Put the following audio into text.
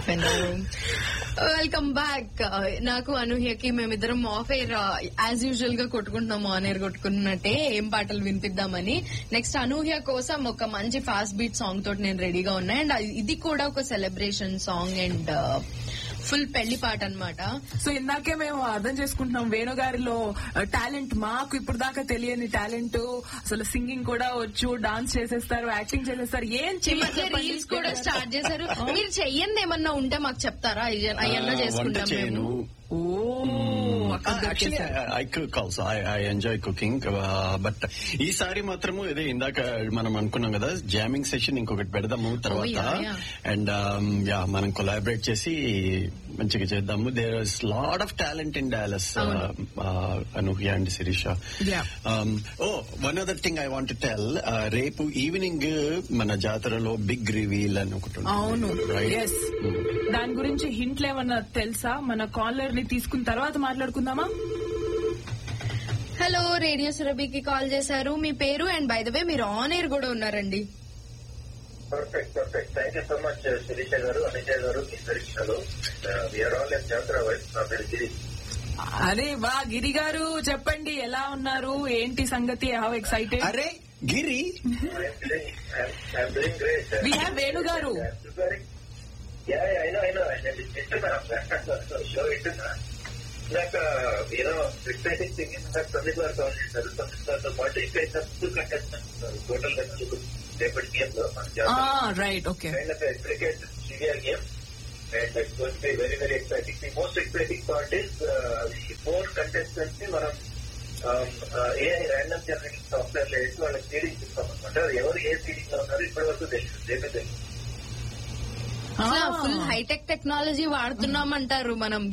విన్నారు welcome back నాకు అనూహ్యకి మేమిద్దరం ఆఫ్ ఎయిర్ యాజ్ యూజువల్ గా కొట్టుకుంటున్నాం ఆన్ ఎయిర్ కొట్టుకున్నట్టే ఏం పాటలు వినిపిద్దామని నెక్స్ట్ అనూహ్య కోసం ఒక మంచి ఫాస్ట్ బీట్ సాంగ్ తోటి నేను రెడీగా ఉన్నా అండ్ ఇది కూడా ఒక సెలబ్రేషన్ సాంగ్ అండ్ ఫుల్ పెళ్లి పాట అన్నమాట సో ఇందాకే మేము అర్థం చేసుకుంటున్నాం వేణు గారిలో టాలెంట్ మాకు ఇప్పుడు దాకా తెలియని టాలెంట్ అసలు సింగింగ్ కూడా వచ్చు డాన్స్ చేసేస్తారు యాక్టింగ్ చేసేస్తారు ఏం ఈ చెయ్యాలి మధ్య చెప్పండి? రీల్స్ కూడా స్టార్ట్ చేశారు మీరు చెయ్యండి ఏమన్నా ఉంటే మాకు చెప్తారా అయ్య- అయ్యన్నా వంట చేసుకుంటాం చేయను మేము ఓ అక్కడ యాక్చువల్లీ దొరికేశారు. I cook also I I enjoy cooking but ఈసారి మాత్రము ఇదే ఇందాక మనం అనుకున్నాం కదా జామింగ్ సెషన్ ఇంకొకటి పెడదాము తర్వాత yeah, yeah. అండ్ యా మనం కొలాబరేట్ చేసి మంచిగా చేద్దాము there is lot of talent in Dallas Anuhya and Sirisha Yeah. Oh one other thing I want tell రేపు ఈవినింగ్ మన జాతరలో బిగ్ రివీల్ అని ఒకటి ఉంటుంది. అవును Right? Yes Mm. దాని గురించి హింట్లు ఏమన్నా తెలుసా మన కాలర్ ని తీసుకున్న తర్వాత మాట్లాడుకుందామా హలో రేడియో సురభికి కాల్ చేశారు మీ పేరు అండ్ బై ద వే మీరు ఆన్ ఎయిర్ కూడా ఉన్నారండి perfect perfect thank you so much Sirisha garu Anijay garu మీ పరీక్షలు విఆర్ ఆల్ ఇన్ జాతర వైస్ నా పేరు గిరి అరే వా గిరి గారు చెప్పండి ఎలా ఉన్నారు ఏంటి సంగతి హౌ ఎక్సైటెడ్ అరే Giri I'm doing great we have Venu garu yeah I know I know ఇస్తున్నా షో ఇస్తున్నా నాకు యూనో ఎక్సైటింగ్ థింగ్ నాకు తొమ్మిది వరకు కాల్ చేశారు తొమ్మిది వరకు పాటు ఇంకా టూ కంటెస్టెంట్స్ టోటల్ రేపటి గేమ్ లో మన జాతర right okay kind of a cricket severe game. And it's going to be very, very exciting. The most exciting part is uh, the four contestants ని మనం ఏఐ ర్యాండమ్ జనరేటింగ్ సాఫ్ట్వేర్ లో వేసి వాళ్ళకి seeding ఇస్తాం అనమాట ఎవరు ఏ సీడింగ్ లో ఉన్నారు ఇప్పటి వరకు తెలియదు రేపే తెలియదు ఫుల్ హైటెక్ టెక్నాలజీ వాడుతున్నాం అంటారు మనం